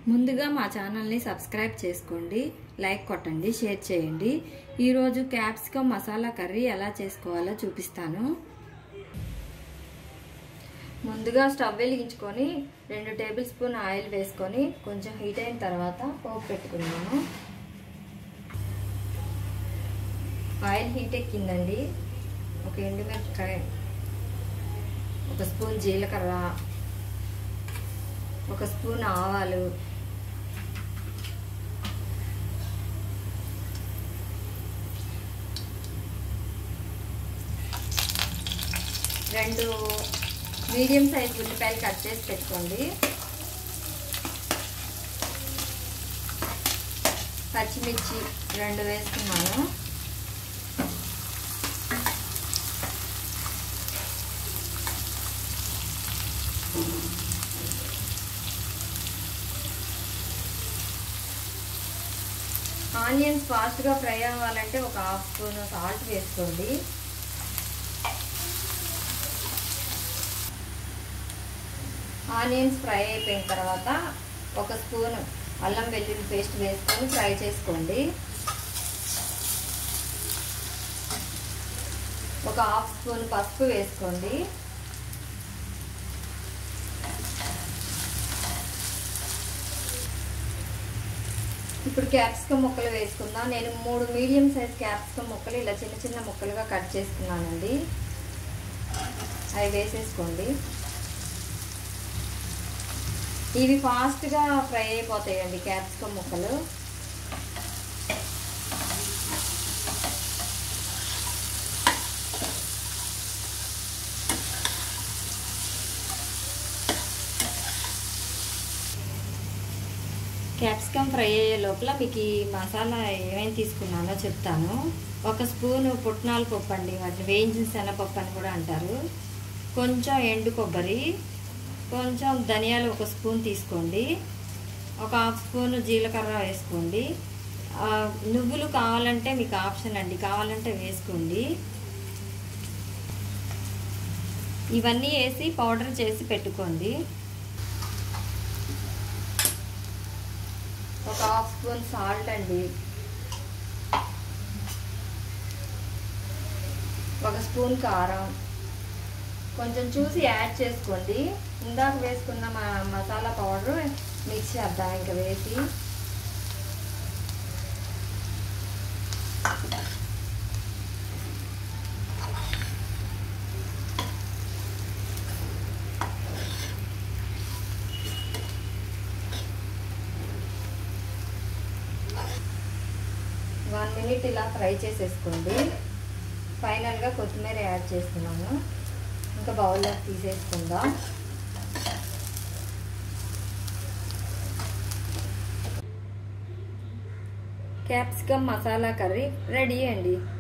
ముందుగా మా ఛానల్ని సబ్స్క్రైబ్ చేసుకోండి లైక్ కొట్టండి షేర్ చేయండి ఈరోజు క్యాప్సికమ్ మసాలా కర్రీ ఎలా చేసుకోవాలో చూపిస్తాను ముందుగా స్టవ్ వెలిగించుకొని రెండు టేబుల్ స్పూన్ ఆయిల్ వేసుకొని కొంచెం హీట్ అయిన తర్వాత పోపు పెట్టుకున్నాము ఆయిల్ హీట్ ఎక్కిందండి ఒక ఎండుమిరపకాయ ఒక స్పూన్ జీలకర్ర ఒక స్పూన్ ఆవాలు రెండు మీడియం సైజ్ ఉల్లిపాయలు కట్ చేసి పెట్టుకోండి పచ్చిమిర్చి రెండు వేసుకున్నాను ఆనియన్స్ ఫాస్ట్గా ఫ్రై అవ్వాలంటే ఒక హాఫ్ స్పూన్ సాల్ట్ వేసుకోండి ఆనియన్స్ ఫ్రై అయిపోయిన తర్వాత ఒక స్పూన్ అల్లం వెల్లుల్లి పేస్ట్ వేసుకొని ఫ్రై చేసుకోండి ఒక హాఫ్ స్పూన్ పసుపు వేసుకోండి ఇప్పుడు క్యాప్సికమ్ ముక్కలు వేసుకుందాం నేను మూడు మీడియం సైజ్ క్యాప్సికమ్ ముక్కలు ఇలా చిన్న చిన్న ముక్కలుగా కట్ చేసుకున్నానండి అవి వేసేసుకోండి ఇవి ఫాస్ట్గా ఫ్రై అయిపోతాయండి క్యాప్సికమ్ ముక్కలు క్యాప్సికమ్ ఫ్రై అయ్యే లోపల మీకు ఈ మసాలా ఏమేమి తీసుకున్నానో చెప్తాను ఒక స్పూను పుట్నాల పప్పు అండి వాటిని వేయించిన శనగపప్పు అని కూడా అంటారు కొంచెం ఎండు కొబ్బరి కొంచెం ధనియాలు ఒక స్పూన్ తీసుకోండి ఒక హాఫ్ స్పూన్ జీలకర్ర వేసుకోండి నువ్వులు కావాలంటే మీకు ఆప్షన్ అండి కావాలంటే వేసుకోండి ఇవన్నీ వేసి పౌడర్ చేసి పెట్టుకోండి ఒక హాఫ్ స్పూన్ సాల్ట్ అండి ఒక స్పూన్ కారం కొంచెం చూసి యాడ్ చేసుకోండి ఇందాక వేసుకున్న మసాలా పౌడర్ మిక్స్ చేద్దాం ఇంకా వేసి వన్ మినిట్ ఇలా ఫ్రై చేసేసుకోండి ఫైనల్గా కొత్తిమీర యాడ్ చేస్తున్నాను ఇంకా బౌల్లో తీసేసుకుందాం క్యాప్సికమ్ మసాలా కర్రీ రెడీ అండి